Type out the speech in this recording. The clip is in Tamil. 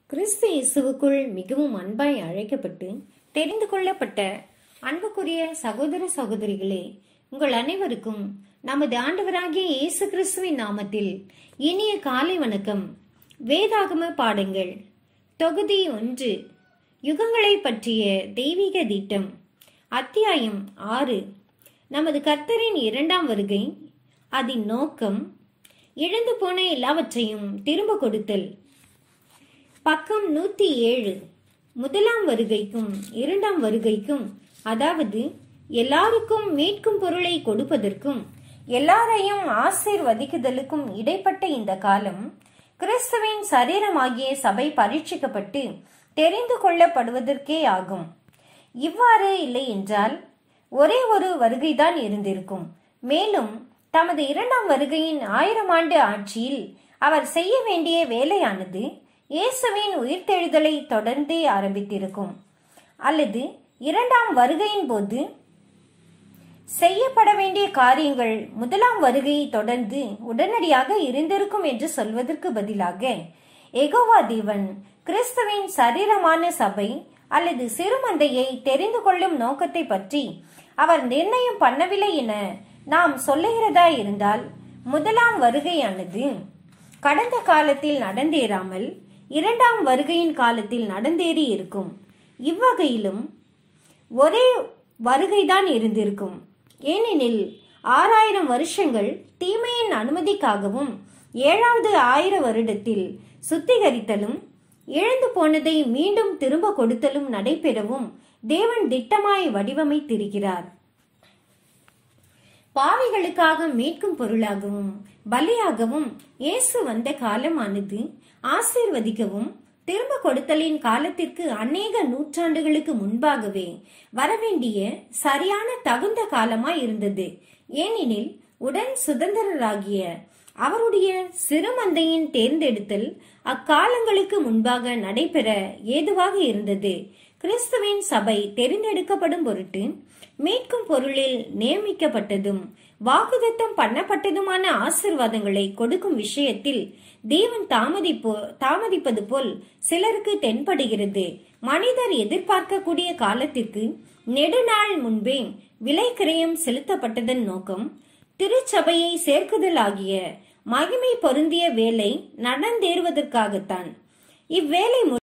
கிறிஸ்து இயேசுவுக்குள் மிகவும் அன்பாய் அழைக்கப்பட்டு தெரிந்து கொள்ளப்பட்ட அன்புக்குரிய சகோதர சகோதரிகளே உங்கள் அனைவருக்கும் நமது ஆண்டவராகிய இயேசு கிறிஸ்துவின் நாமத்தில் இனிய காலை வணக்கம் வேதாகம பாடங்கள் தொகுதி ஒன்று யுகங்களை பற்றிய தெய்வீக திட்டம் அத்தியாயம் ஆறு நமது கர்த்தரின் இரண்டாம் வருகை அதன் நோக்கம் இழந்து போன எல்லாவற்றையும் திரும்ப கொடுத்தல் பக்கம் நூத்தி ஏழு முதலாம் வருகைக்கும் இரண்டாம் வருகைக்கும் அதாவது எல்லாருக்கும் மீட்கும் பொருளை கொடுப்பதற்கும் எல்லாரையும் ஆசீர்வதிக்குதலுக்கும் இடைப்பட்ட இந்த காலம் கிறிஸ்துவின் சரீரமாகிய சபை பரீட்சிக்கப்பட்டு தெரிந்து கொள்ளப்படுவதற்கே ஆகும் இவ்வாறு இல்லை என்றால் ஒரே ஒரு வருகைதான் இருந்திருக்கும் மேலும் தமது இரண்டாம் வருகையின் ஆயிரம் ஆண்டு ஆட்சியில் அவர் செய்ய வேண்டிய வேலையானது இயேசுவின் உயிர்த்தெழுதலை தொடர்ந்தே ஆரம்பித்திருக்கும் அல்லது இரண்டாம் வருகையின் போது செய்யப்பட வேண்டிய காரியங்கள் முதலாம் வருகையை தொடர்ந்து உடனடியாக இருந்திருக்கும் என்று சொல்வதற்கு பதிலாக எகோவா தேவன் கிறிஸ்துவின் சரீரமான சபை அல்லது சிறுமந்தையை தெரிந்து கொள்ளும் நோக்கத்தை பற்றி அவர் நிர்ணயம் பண்ணவில்லை என நாம் சொல்லுகிறதா இருந்தால் முதலாம் வருகையானது கடந்த காலத்தில் நடந்தேறாமல் இரண்டாம் வருகையின் காலத்தில் நடந்தேறி இருக்கும் இவ்வகையிலும் ஒரே வருகைதான் இருந்திருக்கும் ஏனெனில் ஆறாயிரம் வருஷங்கள் தீமையின் அனுமதிக்காகவும் ஏழாவது ஆயிர வருடத்தில் சுத்திகரித்தலும் இழந்து போனதை மீண்டும் திரும்ப கொடுத்தலும் நடைபெறவும் தேவன் திட்டமாய் வடிவமைத்திருக்கிறார் பாவிகளுக்காக மீட்கும் பொருளாகவும் பலியாகவும் இயேசு வந்த காலமானது ஆசீர்வதிக்கவும் திரும்ப கொடுத்தலின் காலத்திற்கு அநேக நூற்றாண்டுகளுக்கு முன்பாகவே வரவேண்டிய சரியான தகுந்த காலமாய் இருந்தது ஏனெனில் உடன் சுதந்திரராகிய அவருடைய சிறுமந்தையின் தேர்ந்தெடுத்தல் அக்காலங்களுக்கு முன்பாக நடைபெற ஏதுவாக இருந்தது கிறிஸ்துவின் சபை தெரிந்தெடுக்கப்படும் பொருட்டு மீட்கும் பொருளில் நியமிக்கப்பட்டதும் வாக்குதத்தம் பண்ணப்பட்டதுமான ஆசிர்வாதங்களை கொடுக்கும் விஷயத்தில் தேவன் தாமதிப்போ தாமதிப்பது போல் சிலருக்கு தென்படுகிறது மனிதர் எதிர்பார்க்கக்கூடிய காலத்திற்கு நெடுநாள் முன்பே விலை கிரயம் செலுத்தப்பட்டதன் நோக்கம் திருச்சபையை சேர்க்குதல் ஆகிய மகிமை பொருந்திய வேலை நடந்தேறுவதற்காகத்தான் இவ்வேலை